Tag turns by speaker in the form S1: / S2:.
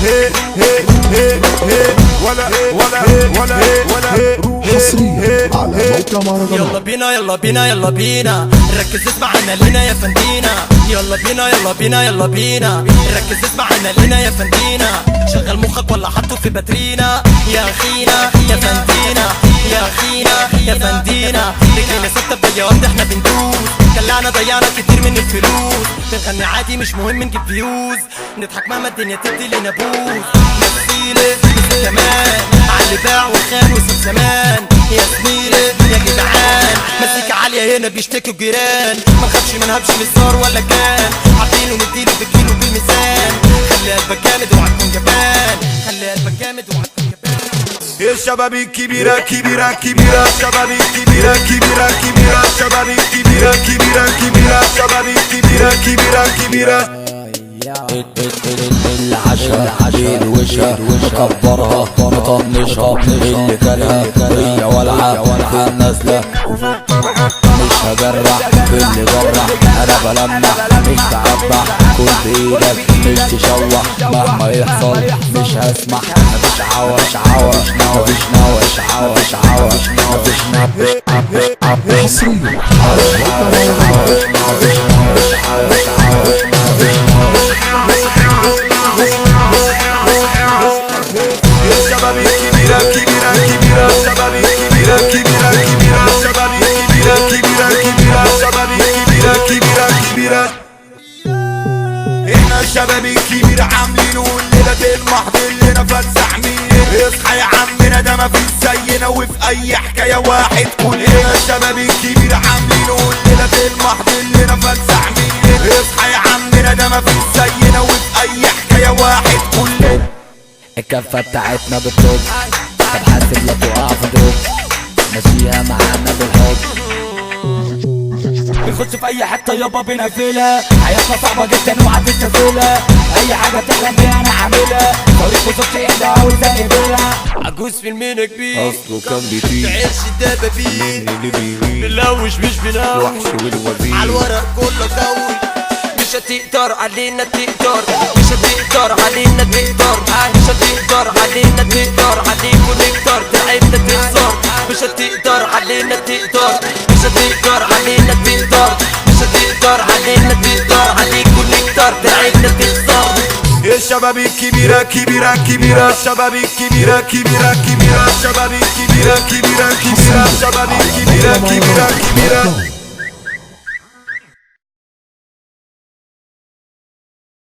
S1: هي هي هي هي ولا ولا ولا ولا
S2: حصريا على موقع مهرجانات
S3: يلا بينا يلا بينا يلا بينا ركز اسمع عنا لينا يا فندينا يلا بينا يلا بينا يلا بينا ركز اسمع عنا لينا يا فندينا شغل مخك ولا حطه في باترينا يا اخينا يا فندينا يا اخينا يا فندينا رجلينا ثابته بجواب احنا بندوس دلعنا ضيعنا كتير من الفلوس بنغني عادي مش مهم نجيب فيوز نضحك مهما الدنيا تدي لنا بوز نفسيلي لسه كمان علي باع وخان وسيب زمان يا زميلي يا جدعان مزيكا عالية هنا بيشتكوا الجيران ما نخافش ما نهبش مصدار ولا كان عارفينه نديله بالكيلو بالميزان خلي قلبك جامد اوعى تكون جبان خلي قلبك جامد اوعى تكون جبان
S1: الشباب الكبيرة كبيرة كبيرة الشباب الكبيرة كبيرة كبيرة الشباب الكبيرة كبيرة كبيرة الشباب الكبيرة كبيرة كبيرة
S4: العشرة بالوشة مكبرها مطنشها اللي كلها هي ولعة في النازلة مش هجرح في اللي جرح انا بلمح مش بعبع كل بايدك مش تشوح مهما يحصل مش هسمح مفيش عوى مفيش عوى مفيش نوى مفيش عوى مفيش عوى مفيش نوى
S2: حصريا على موقع مهرجانات
S1: الشباب الكبيرة كبيرة كبيرة الشباب الكبيرة كبيرة كبيرة الشباب الكبيرة كبيرة كبيرة الشباب الكبيرة كبيرة كبيرة احنا الشباب الكبير عاملين والليلة المحض لنا فلسعمين اصحى يا عمنا ده مفيش زينا وفي اي حكاية واحد كلنا الشباب الكبير عاملين والليلة المحض لنا فلسعمين اصحى يا عمنا ده مفيش زينا وفي اي حكاية واحد كلنا
S4: الكفة بتاعتنا بالطب طب حاسب لا تقع في دروب ماشيها معانا بالحب
S5: بنخش في اي حته يابا بنقفلها حياتنا صعبه جدا وعدت تسهيلها اي حاجه تحلم بيها انا عاملها طريق وصلت ايدها عاوز اقبلها
S3: عجوز في المينا كبير
S1: اصله كان بيطير
S3: بعيش الدبابين
S1: اللي بيغير
S3: بنلوش مش بنوش
S1: الوحش والوزير
S3: عالورق كله قوي مش هتقدر علينا تقدر مش هتقدر علينا تقدر مش هتقدر علينا تقدر عليكم نقدر تعبنا تخسر مش هتقدر علينا تقدر مش هتقدر علينا تقدر مش هتقدر علينا تقدر عليكم نقدر تعبنا تخسر
S1: الشباب الكبيرة كبيرة كبيرة الشباب الكبيرة كبيرة كبيرة الشباب الكبيرة كبيرة كبيرة الشباب الكبيرة كبيرة كبيرة